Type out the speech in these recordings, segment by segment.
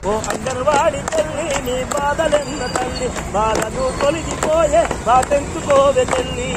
ఓ అంగన్వాడి తల్లి నీ బాధలెన్న తల్లి బాధలు తొలగిపోయే బాటెంచుకోవే తల్లి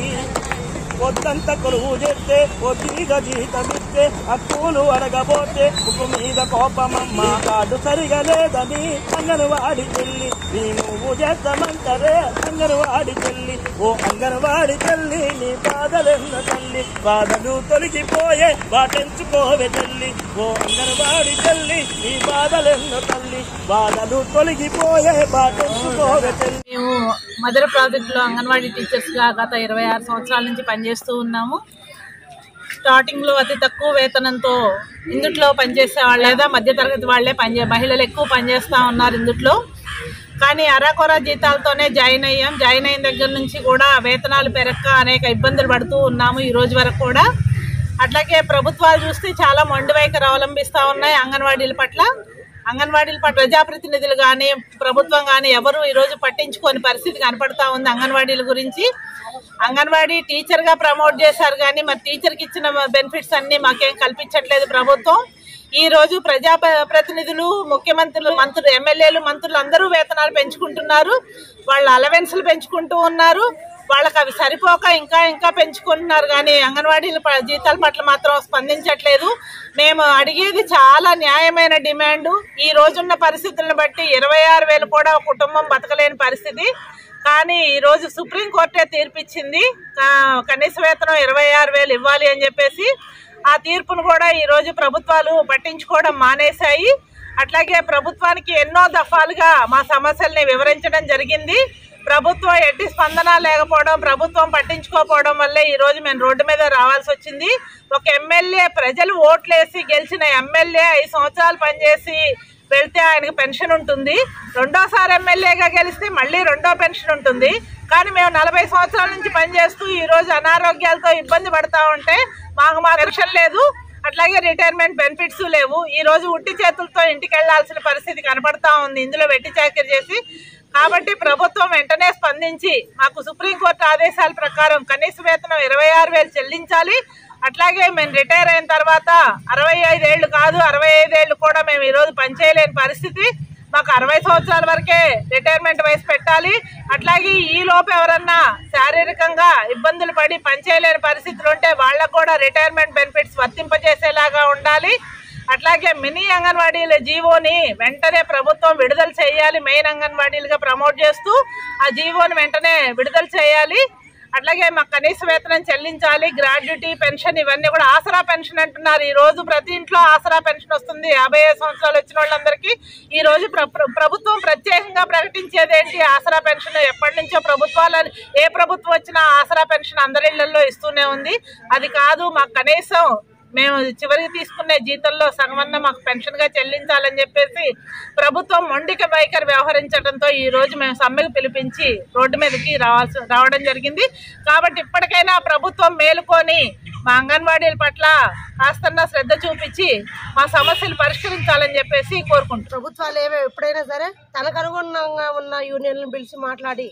పొద్దంత కొలువు చేస్తే ఒత్తిగా జీతమిస్తే అక్కులు అడగబోతే ఉప్పు మీద కోపమమ్మ కాడు సరిగా లేదని అంగన్వాడి చెల్లి నీ నువ్వు చేద్దామంటారే అంగన్వాడి చెల్లి ఓ అంగన్వాడి తల్లి నీ బాధలెన్న తల్లి బాధలు తొలగిపోయే బాటెంచుకోవే తల్లి ఓ అంగన్వాడి తల్లి నీ బాధలెన్న తల్లి బాధలు తొలగిపోయే బాటెంచుకోవే తల్లి మేము మదర్ ప్రాజెక్టులో అంగన్వాడీ టీచర్స్గా గత ఇరవై ఆరు సంవత్సరాల నుంచి పనిచేస్తూ ఉన్నాము స్టార్టింగ్లో అతి తక్కువ వేతనంతో ఇందుట్లో పనిచేసే వాళ్ళు లేదా మధ్యతరగతి వాళ్ళే పనిచే మహిళలు ఎక్కువ పనిచేస్తూ ఉన్నారు ఇందుట్లో కానీ అరాకొర జీతాలతోనే జాయిన్ అయ్యాం జాయిన్ అయిన దగ్గర నుంచి కూడా వేతనాలు పెరక్క అనేక ఇబ్బందులు పడుతూ ఉన్నాము ఈ రోజు వరకు కూడా అట్లాగే ప్రభుత్వాలు చూస్తే చాలా మొండి వైఖరి అవలంబిస్తూ ఉన్నాయి అంగన్వాడీల పట్ల అంగన్వాడీల పట్ల ప్రజాప్రతినిధులు కానీ ప్రభుత్వం కానీ ఎవరు ఈరోజు పట్టించుకోని పరిస్థితి కనపడతా ఉంది అంగన్వాడీల గురించి అంగన్వాడీ టీచర్గా ప్రమోట్ చేశారు కానీ మరి టీచర్కి ఇచ్చిన బెనిఫిట్స్ అన్నీ మాకేం కల్పించట్లేదు ప్రభుత్వం ఈ రోజు ప్రజా ప్ర- ప్రతినిధులు ముఖ్యమంత్రులు మంత్రులు ఎమ్మెల్యేలు మంత్రులు అందరూ వేతనాలు పెంచుకుంటున్నారు వాళ్ళ అలవెన్స్లు పెంచుకుంటూ ఉన్నారు వాళ్ళకి అవి సరిపోక ఇంకా ఇంకా పెంచుకుంటున్నారు కానీ అంగన్వాడీల ప- జీతాల పట్ల మాత్రం స్పందించట్లేదు మేము అడిగేది చాలా న్యాయమైన డిమాండ్ ఈ రోజున్న పరిస్థితులను బట్టి ఇరవై ఆరు వేలు కూడా ఒక కుటుంబం బతకలేని పరిస్థితి కానీ ఈ రోజు సుప్రీంకోర్టే తీర్పిచ్చింది ఆ, కనీస వేతనం ఇరవై ఆరు వేలు ఇవ్వాలి అని చెప్పేసి ఆ తీర్పును కూడా ఈ రోజు ప్రభుత్వాలు పట్టించుకోవడం మానేశాయి అట్లాగే ప్రభుత్వానికి ఎన్నో దఫాలుగా మా సమస్యల్ని వివరించడం జరిగింది ప్రభుత్వం ఎట్టి స్పందన లేకపోవడం ప్రభుత్వం పట్టించుకోకపోవడం వల్లే ఈ రోజు మేము రోడ్డు మీద రావాల్సి వచ్చింది ఒక ఎమ్మెల్యే ప్రజలు ఓట్లేసి గెలిచిన ఎమ్మెల్యే ఐదు సంవత్సరాలు పనిచేసి వెళ్తే ఆయనకు పెన్షన్ ఉంటుంది రెండోసారి ఎమ్మెల్యేగా గెలిస్తే మళ్ళీ రెండో పెన్షన్ ఉంటుంది కానీ మేము నలభై సంవత్సరాల నుంచి పనిచేస్తూ ఈ రోజు అనారోగ్యాలతో ఇబ్బంది పడతా ఉంటే మాకు మా పెన్షన్ లేదు అట్లాగే రిటైర్మెంట్ బెనిఫిట్స్ లేవు ఈ రోజు ఉట్టి చేతులతో ఇంటికి వెళ్లాల్సిన పరిస్థితి కనపడతా ఉంది ఇందులో వెట్టి చాకరీ చేసి కాబట్టి ప్రభుత్వం వెంటనే స్పందించి మాకు సుప్రీంకోర్టు ఆదేశాల ప్రకారం కనీస వేతనం ఇరవై ఆరు వేలు చెల్లించాలి అట్లాగే మేము రిటైర్ అయిన తర్వాత అరవై ఐదేళ్లు కాదు అరవై ఐదేళ్లు కూడా మేము ఈ రోజు పనిచేయలేని పరిస్థితి మాకు అరవై సంవత్సరాల వరకే రిటైర్మెంట్ వయసు పెట్టాలి అట్లాగే ఈ లోపు ఎవరన్నా శారీరకంగా ఇబ్బందులు పడి పనిచేయలేని పరిస్థితులు ఉంటే వాళ్ళకు కూడా రిటైర్మెంట్ బెనిఫిట్స్ వర్తింపజేసేలాగా ఉండాలి అట్లాగే మినీ అంగన్వాడీల జీవోని వెంటనే ప్రభుత్వం విడుదల చేయాలి మెయిన్ అంగన్వాడీలుగా ప్రమోట్ చేస్తూ ఆ జీవోని వెంటనే విడుదల చేయాలి అట్లాగే మాకు కనీస వేతనం చెల్లించాలి గ్రాడ్యుటీ పెన్షన్ ఇవన్నీ కూడా ఆసరా పెన్షన్ అంటున్నారు ఈ రోజు ప్రతి ఇంట్లో ఆసరా పెన్షన్ వస్తుంది యాభై ఐదు సంవత్సరాలు వచ్చిన వాళ్ళందరికీ ఈ రోజు ప్ర- ప్ర- ప్రభుత్వం ప్రత్యేకంగా ప్రకటించేది ఏంటి ఆసరా పెన్షన్ ఎప్పటి నుంచో ప్రభుత్వాలు ఏ ప్రభుత్వం వచ్చినా ఆసరా పెన్షన్ అందరి ఇళ్లలో ఇస్తూనే ఉంది అది కాదు మాకు కనీసం మేము చివరికి తీసుకునే జీతంలో సగమన్న మాకు పెన్షన్ గా చెల్లించాలని చెప్పేసి ప్రభుత్వం మొండిక వైఖరి వ్యవహరించడంతో ఈ రోజు మేము సమ్మెకు పిలిపించి రోడ్డు మీదకి రావాల్సి రావడం జరిగింది కాబట్టి ఇప్పటికైనా ప్రభుత్వం మేలుకొని మా అంగన్వాడీల పట్ల కాస్తన్నా శ్రద్ధ చూపించి మా సమస్యలు పరిష్కరించాలని చెప్పేసి కోరుకుంటున్నాం ప్రభుత్వాలు ఏవో ఎప్పుడైనా సరే తనకు అనుగుణంగా ఉన్న యూనియన్లను పిలిచి మాట్లాడి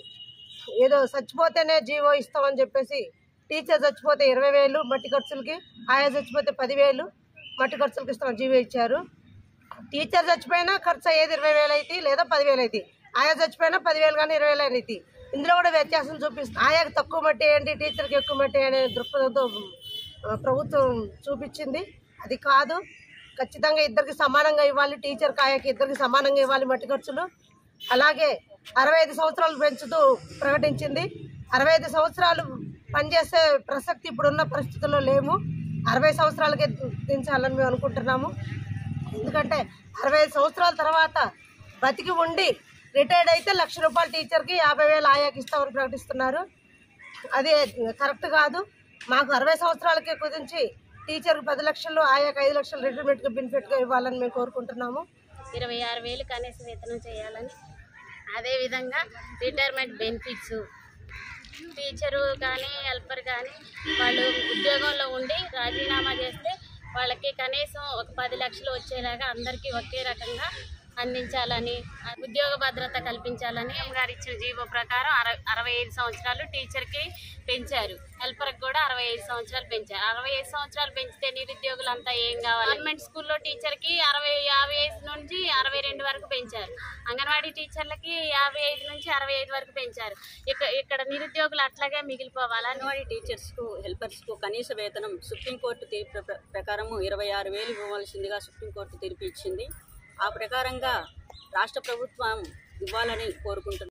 ఏదో చచ్చిపోతేనే జీవో ఇస్తామని చెప్పేసి టీచర్ చచ్చిపోతే ఇరవై వేలు మట్టి ఖర్చులకి ఆయా చచ్చిపోతే పదివేలు మట్టి ఖర్చులకి ఇస్తామని జీవో ఇచ్చారు టీచర్ చచ్చిపోయినా ఖర్చు అయ్యేది ఇరవై వేలు అయితే లేదా పదివేలు అయితే ఆయా చచ్చిపోయినా పదివేలు కానీ ఇరవై వేలు అయితే ఇందులో కూడా వ్యత్యాసం చూపిస్తుంది ఆయాకి తక్కువ మట్టి వేయండి టీచర్కి ఎక్కువ మట్టి అనే దృక్పథంతో ఆ, ప్రభుత్వం చూపించింది అది కాదు ఖచ్చితంగా ఇద్దరికి సమానంగా ఇవ్వాలి టీచర్ కాయకి ఇద్దరికి సమానంగా ఇవ్వాలి మట్టి ఖర్చులు అలాగే అరవై ఐదు సంవత్సరాలు పెంచుతూ ప్రకటించింది అరవై ఐదు సంవత్సరాలు పనిచేసే ప్రసక్తి ఇప్పుడున్న పరిస్థితుల్లో లేము అరవై సంవత్సరాలకే దించాలని మేము అనుకుంటున్నాము ఎందుకంటే అరవై ఐదు సంవత్సరాల తర్వాత బతికి ఉండి రిటైర్డ్ అయితే లక్ష రూపాయల టీచర్కి యాభై వేలు ఆయాకి ఇస్తామని ప్రకటిస్తున్నారు అది కరెక్ట్ కాదు మాకు అరవై సంవత్సరాలకే కుదించి టీచర్కి పది లక్షలు ఆయాకి ఐదు లక్షలు రిటైర్మెంట్గా బెనిఫిట్గా ఇవ్వాలని మేము కోరుకుంటున్నాము ఇరవై ఆరు వేలు కనీస వేతనం చేయాలని అదేవిధంగా రిటైర్మెంట్ బెనిఫిట్స్ టీచరు కానీ హెల్పర్ కానీ వాళ్ళు ఉద్యోగంలో ఉండి రాజీనామా చేస్తే వాళ్ళకి కనీసం ఒక పది లక్షలు వచ్చేలాగా అందరికీ ఒకే రకంగా అందించాలని ఉద్యోగ భద్రత కల్పించాలని గారు ఇచ్చిన జీవో ప్రకారం అరవై అరవై ఐదు సంవత్సరాలు టీచర్కి పెంచారు హెల్పర్కి కూడా అరవై ఐదు సంవత్సరాలు పెంచారు అరవై ఐదు సంవత్సరాలు పెంచితే నిరుద్యోగులంతా ఏం కావాలి గవర్నమెంట్ స్కూల్లో టీచర్కి అరవై యాభై ఐదు నుంచి అరవై రెండు వరకు పెంచారు అంగన్వాడీ టీచర్లకి యాభై ఐదు నుంచి అరవై ఐదు వరకు పెంచారు ఇక్కడ ఇక్కడ నిరుద్యోగులు అట్లాగే మిగిలిపోవాలి అంగన్వాడీ టీచర్స్కు హెల్పర్స్కు కనీస వేతనం సుప్రీంకోర్టు తీర్పు ప్ర- ప్రకారము ఇరవై ఆరు వేలు ఇవ్వవలసిందిగా సుప్రీంకోర్టు తీర్పు ఇచ్చింది ఆ ప్రకారంగా రాష్ట్ర ప్రభుత్వం ఇవ్వాలని కోరుకుంటున్నాను